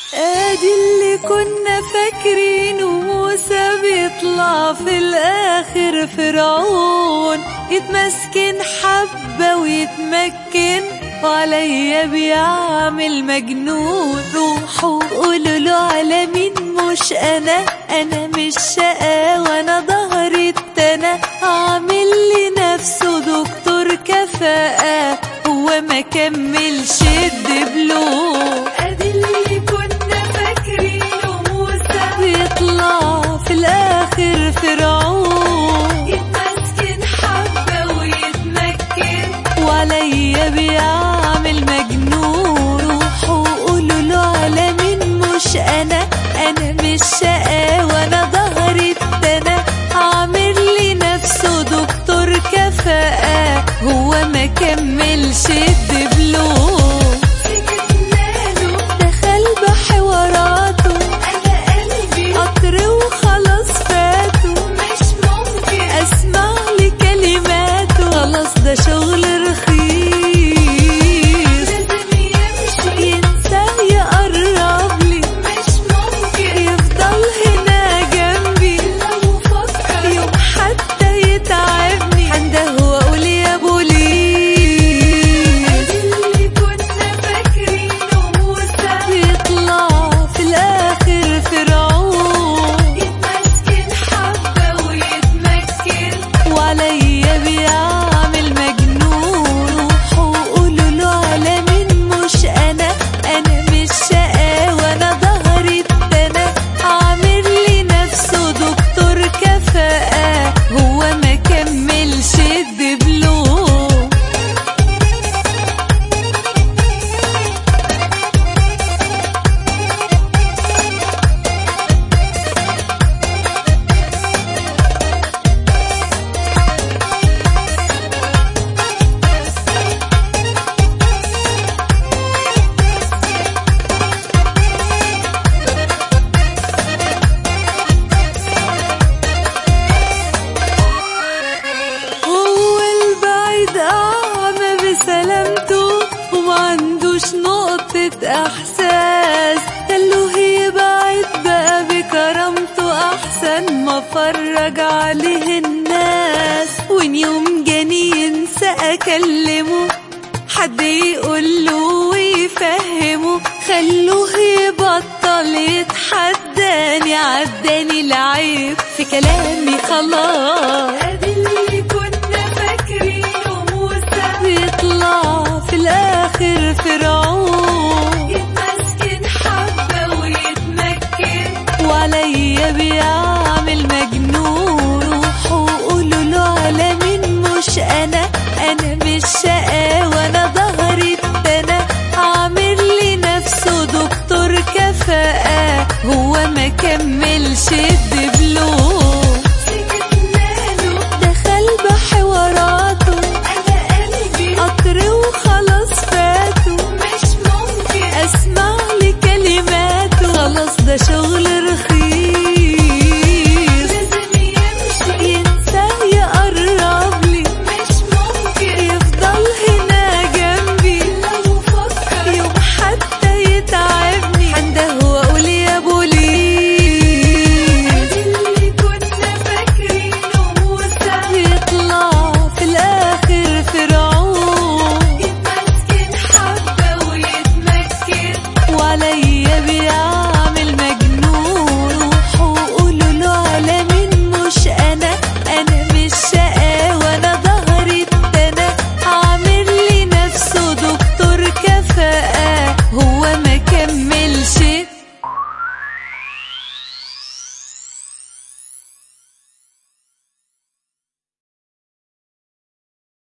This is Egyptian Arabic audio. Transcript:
ادي اللي كنا فاكرينه موسى بيطلع في الاخر فرعون يتمسكن حبة ويتمكن وعليا بيعمل مجنون روحوا قولوا له على مين مش انا انا مش شقا وانا ظهري التنا عامل لنفسه دكتور كفاءة هو ما كملش الدبلوم ادي اللي كنا فاكرينه موسى بيطلع في الاخر فرعون يتمسكن حبة ويتمكن وعليا بيعمل مجنون روحوا قولوا له على مين مش انا انا مش شقا وانا ظهري التنا عامل لي نفسه دكتور كفاءة هو ما كملش الدبلوم دخل بحواراته انا قلبي قطر وخلاص فاته مش ممكن اسمع لي كلماته خلاص ده شغل رخيص لازم يمشي ينسى يقرب لي مش ممكن يفضل هنا جنبي لو فكر يوم حتى يتعبني عنده واقول يا بوليس اللي كنا فاكرينه موسى يطلع في الاخر فرعون يتمسكن حبه ويتمكن وعليا بيعمل مجنون روحوا قولوا له على مين مش انا انا مش شقا وانا ظهري التنا عامل لي نفسه دكتور كفاءة هو ما كملش الدبلوم هو البعيد أعمى بسلامته وما عندوش نقطة إحساس خلوه يبعد بقى بكرامته أحسن ما فرج عليه الناس وإن يوم جاني ينسى أكلمه حد يقوله ويفهمه خلوه يبطل يتحداني عداني العيب في كلامي خلاص ادي اللي كنا فاكرينه موسى بيطلع في الاخر فرعون يتمسكن حبة ويتمكن وعليا بيعمل مجنون روحوا قولوا له على مين مش انا انا مش شقا وانا ظهري التنا عامل لي نفسه دكتور كفاءة هو ما كملش الدبلوم دخل بحواراته انا قلبي قطر وخلاص فاته مش ممكن اسمع لي كلماته خلاص ده شغل